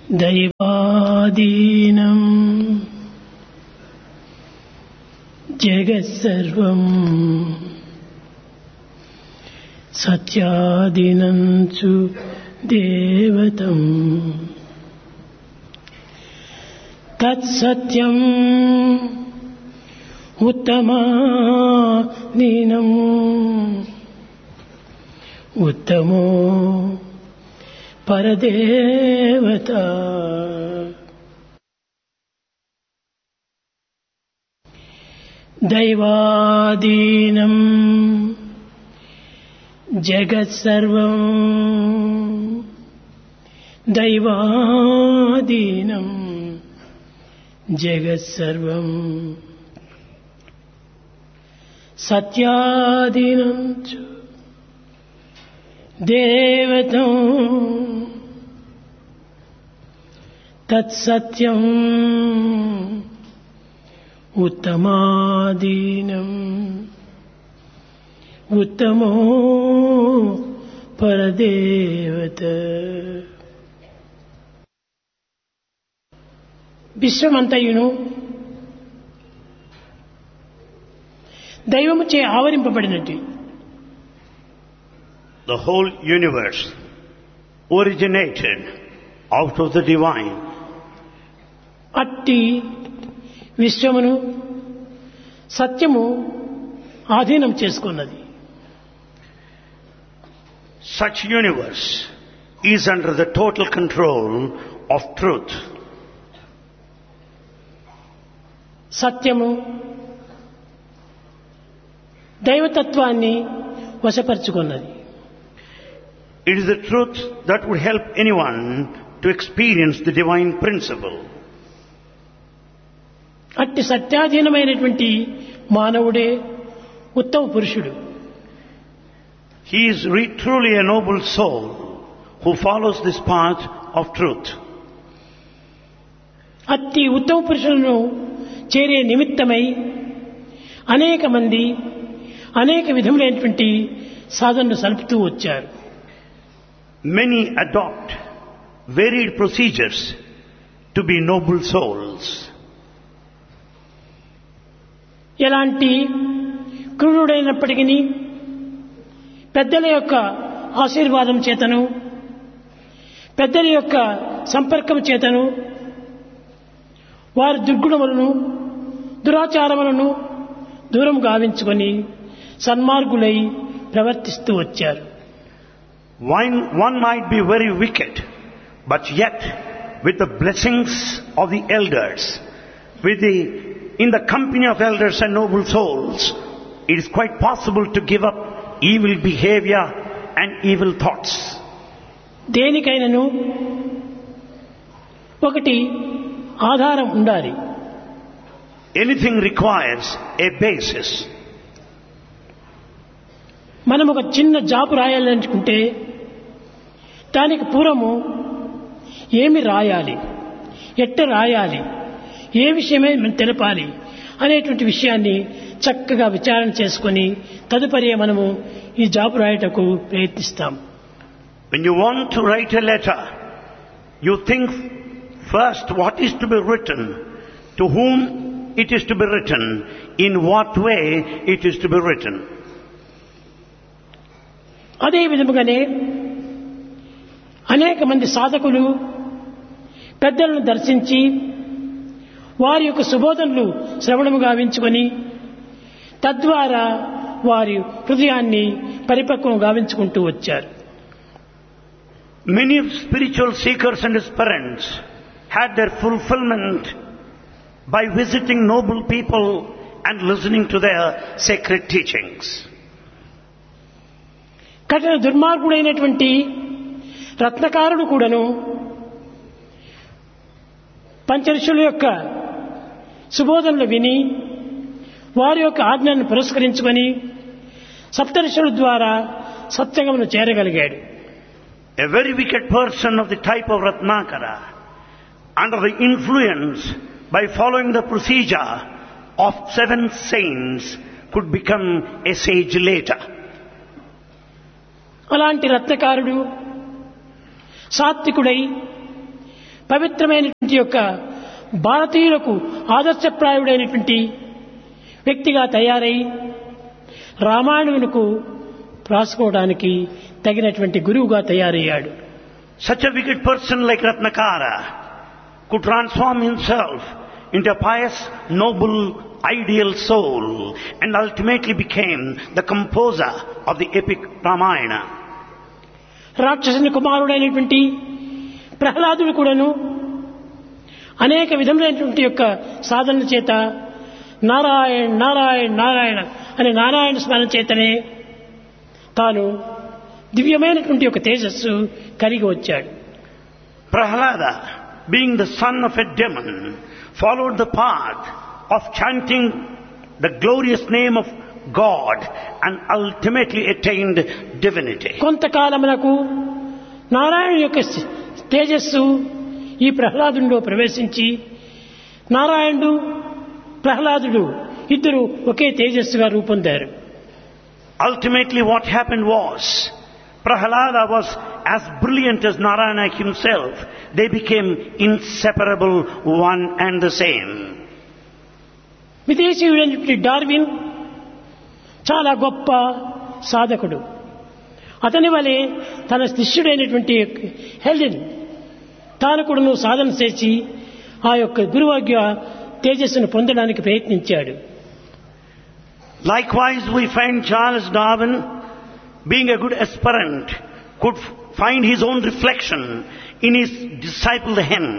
దైవాదీనం జగత్సర్వం సత్యాదినంచు దేవతం తత్సత్యం ఉత్తమాదీనం ఉత్తమో పరదేవత దైవాదీనం జగత్సర్వం దైవాదీనం జగత్సర్వం సత్యాదీనం చ దేవతం తత్సత్యం ఉత్తమాదీనం ఉత్తమో పరదేవత విశ్వమంతయును దైవముచే ఆవరింపబడినట్టు The whole universe originated out of the divine. అట్టి విశ్వమును సత్యము ఆధీనం చేసుకున్నది Such universe is under the total control of truth. సత్యము దైవతత్వాన్ని వశపరుచుకున్నది It is the truth that would help anyone to experience the divine principle. అట్టి సత్యాధీనమైనటువంటి మానవుడే ఉత్తమ పురుషుడు He is re- truly a noble soul who follows this path of truth. అట్టి ఉత్తమ పురుషులను చేరే నిమిత్తమై అనేక మంది అనేక విధములైనటువంటి సాధనలు సలుపుతూ వచ్చారు Many adopt varied procedures to be noble souls. ఎలాంటి క్రూరుడైనప్పటికీ పెద్దల యొక్క ఆశీర్వాదం చేతను పెద్దల యొక్క సంపర్కం చేతను వారి దుర్గుణములను దురాచారములను దూరం గావించుకొని సన్మార్గులై ప్రవర్తిస్తూ వచ్చారు One, one might be very wicked, but yet with the blessings of the elders, with the, in the company of elders and noble souls, it is quite possible to give up evil behavior and evil thoughts. దేనికైనను ఒకటి ఆధారం ఉండాలి Anything requires a basis. మనం ఒక చిన్న job రాయాలనుకుంటే దానికి పూర్వము ఏమి రాయాలి ఎట్ట రాయాలి ఏ విషయమే మనం తెలపాలి అనేటువంటి విషయాన్ని చక్కగా విచారణ చేసుకొని తదుపరి మనము ఈ జాబు రాయటకు ప్రయత్నిస్తాం When you want to write a letter, you think first what is to be written, to whom it is to be written, in what way it is to be written. అదే విధముగానే అనేక మంది సాధకులు పెద్దలను దర్శించి వారి యొక్క సుబోధనలు శ్రవణము గావించుకొని తద్వారా వారి హృదయాన్ని పరిపక్వం గావించుకుంటూ వచ్చారు Many spiritual seekers and aspirants had their fulfillment by visiting noble people and listening to their sacred teachings. కఠిన దుర్మార్గుడైనటువంటి రత్నకారుడు కూడాను పంచరుషుల యొక్క సుబోధనలు విని వారి యొక్క ఆజ్ఞను పురస్కరించుకొని సప్తరుషుల ద్వారా సత్సంగమును చేరగలిగాడు A very wicked person of the type of Ratnakara, under the influence by following the procedure of seven saints, could become a sage later. అలాంటి రత్నకారుడు సాత్వికుడై పవిత్రమైనటువంటి యొక్క భారతీయులకు ఆదర్శప్రాయుడైనటువంటి వ్యక్తిగా తయారై రామాయణులకు రాసుకోవడానికి తగినటువంటి గురువుగా తయారయ్యాడు Such a wicked person like Ratnakara could transform himself into a pious, noble, ideal soul and ultimately became the composer of the epic Ramayana. రాక్షసుని కుమారుడైనటువంటి ప్రహ్లాదుడు కూడాను అనేక విధములైనటువంటి యొక్క సాధనల చేత నారాయణ నారాయణ నారాయణ అనే నారాయణ స్మరణ చేతనే తాను దివ్యమైనటువంటి ఒక తేజస్సు కలిగి వచ్చాడు Prahlada, being the son of a demon, followed the path of chanting the glorious name of God and ultimately attained divinity. కొంతకాలమునకు Narayana యొక్క తేజస్సు ఈ ప్రహ్లాదునిలో ప్రవేశించి నారాయణుడు ప్రహ్లాదుడు ఇద్దరు ఒకే తేజస్సుగా రూపొందారు Ultimately what happened was, Prahlada was as brilliant as Narayana himself. They became inseparable, one and the same. విదేశీయుడైనటువంటి డార్విన్ చాలా గొప్ప సాధకుడు అతని వలె తన శిష్యుడైనటువంటి హెల్డెన్ తాను కూడాను సాధన చేసి ఆ యొక్క గురువాజ్ఞ తేజస్సును పొందడానికి ప్రయత్నించాడు Likewise, we find Charles Darwin, being a good aspirant, could f- find his own reflection in his disciple the hen.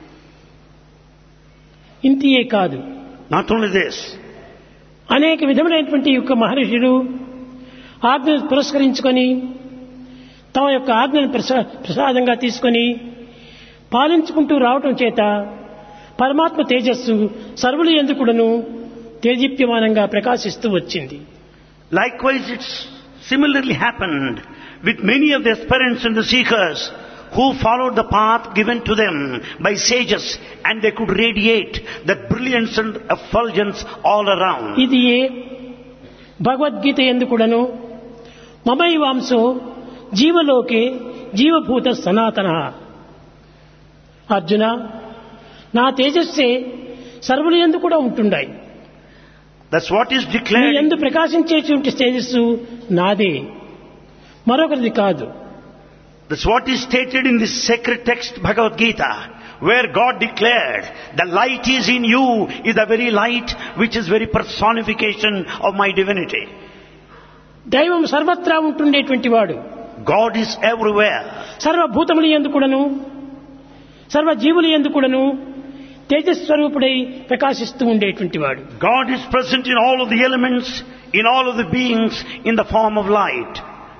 ఇంతియే కాదు Not only this, అనేక విధములైనటువంటి యొక్క మహర్షులు ఆజ్ఞను పురస్కరించుకొని తమ యొక్క ఆజ్ఞను ప్రసా- ప్రసాదంగా తీసుకొని పాలించుకుంటూ రావటం చేత పరమాత్మ తేజస్సు సర్వులు ఎందుకుడను తేజీప్యమానంగా ప్రకాశిస్తూ వచ్చింది likewise it's similarly happened with many of the aspirants and the seekers who followed the path given to them by sages and they could radiate that brilliance and effulgence all around. ఇది ఏ భగవద్గీత ఎందుకుడను మమై వాంసో జీవలోకే జీవభూత సనాతన అర్జున నా తేజస్సే సర్వులు ఎందు కూడా ఉంటుండాయి That's what is నీ declared. ఎందు ప్రకాశించేటువంటి తేజస్సు నాదే మరొకరిది కాదు That's what is stated in this sacred text Bhagavad Gita, where God declared, the light is in you is the very light which is very personification of my divinity. దైవం సర్వత్రా ఉంటుండేటువంటి వాడు God is everywhere. సర్వభూతములు ఎందుకుడను సర్వజీవులు ఎందుకుడను తేజస్వరూపుడై ప్రకాశిస్తూ ఉండేటువంటి వాడు God is present in all of the elements, in all of the beings, in the form of light.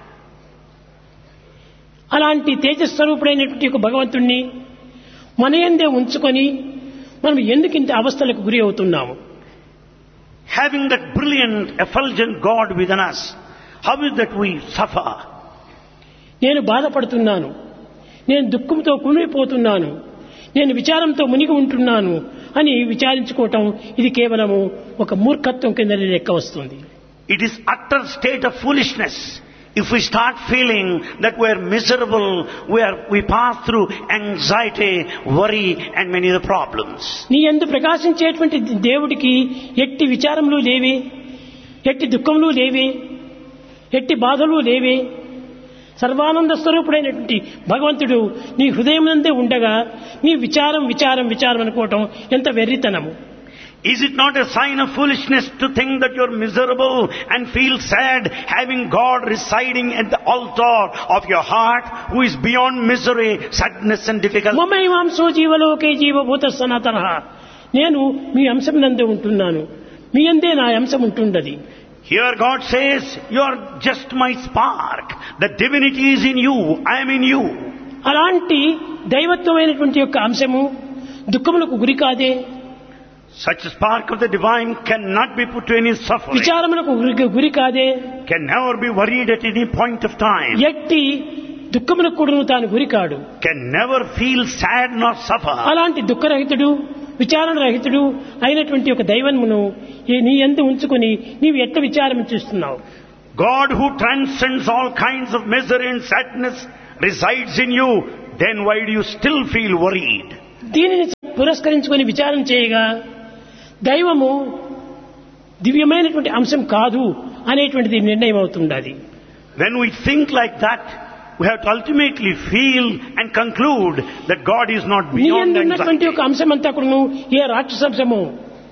అలాంటి తేజస్వరూపుడైనటువంటి ఒక భగవంతుణ్ణి మన ఎందే ఉంచుకొని మనం ఎందుకు ఇంత అవస్థలకు గురి అవుతున్నాము Having that brilliant, effulgent God within us, how is that we suffer? నేను బాధపడుతున్నాను నేను దుఃఖంతో కుమిలిపోతున్నాను నేను విచారంతో మునిగి ఉంటున్నాను అని విచారించుకోవటం ఇది కేవలము ఒక మూర్ఖత్వం కింద లెక్క వస్తుంది It is utter state of foolishness. If we start feeling that we are miserable, we, are, we pass through anxiety, worry and many other problems. నీ ఎందు ప్రకాశించేటువంటి దేవుడికి ఎట్టి విచారములు లేవే ఎట్టి దుఃఖములు లేవే ఎట్టి బాధలు లేవే సర్వానంద స్వరూపుడైనటువంటి భగవంతుడు నీ హృదయమందే ఉండగా నీ విచారం విచారం విచారం అనుకోవటం ఎంత వెర్రితనము Is it not a sign of foolishness to think that you're miserable and feel sad having God residing at the altar of your heart who is beyond misery, sadness and difficulty? మమై మాంసో జీవలోకే జీవభూత సనాతన నేను మీ అంశం నందే ఉంటున్నాను మీ అందే నా అంశం ఉంటుండది Here God says, you are just my spark. The divinity is in you. I am in you. అలాంటి దైవత్వమైనటువంటి యొక్క అంశము దుఃఖములకు గురి కాదే Such a spark of the divine cannot be put to any suffering, విచారములకు గురి- గురి కాదే can never be worried at any point of time, ఎట్టి దుఃఖములకు కూడా తాను గురి కాడు can never feel sad nor suffer. అలాంటి దుఃఖరహితుడు విచారణ రహితుడు అయినటువంటి ఒక దైవమును ఈ- నీ ఎందు ఉంచుకొని నీవు ఎట్ట విచారం చేస్తున్నావు God who transcends all kinds of misery and sadness resides in you. then why do you still feel worried? దీనిని పురస్కరించుకొని విచారం చేయగా దైవము దివ్యమైనటువంటి అంశం కాదు అనేటువంటిది నిర్ణయం అవుతుండాలి When we think like that, we have to ultimately feel and conclude that God is not నీ beyond ఉన్నటువంటి anxiety. ఒక అంశం అంతా కూడాను ఏ రాక్షసంశమో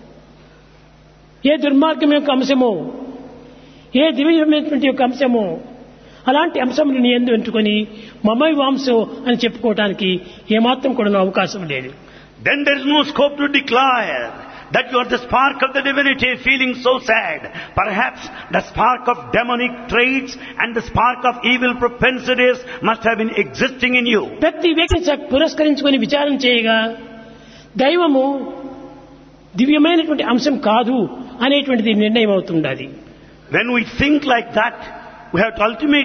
ఏ దుర్మార్గం యొక్క అంశమో ఏ దివ్యమైనటువంటి యొక్క అంశమో అలాంటి అంశములు నీ ఎందు ఎంచుకొని మమై వాంసో అని చెప్పుకోవటానికి ఏమాత్రం కూడా అవకాశం లేదు Then there is no scope to declare that you are the spark of the divinity feeling so sad. Perhaps the spark of demonic traits and the spark of evil propensities must have been existing in you. ప్రతి వ్యక్తి చ- పురస్కరించుకొని విచారం చేయగా దైవము దివ్యమైనటువంటి అంశం కాదు అనేటువంటిది నిర్ణయం అవుతుండాలి When we think like that, we have to ultimately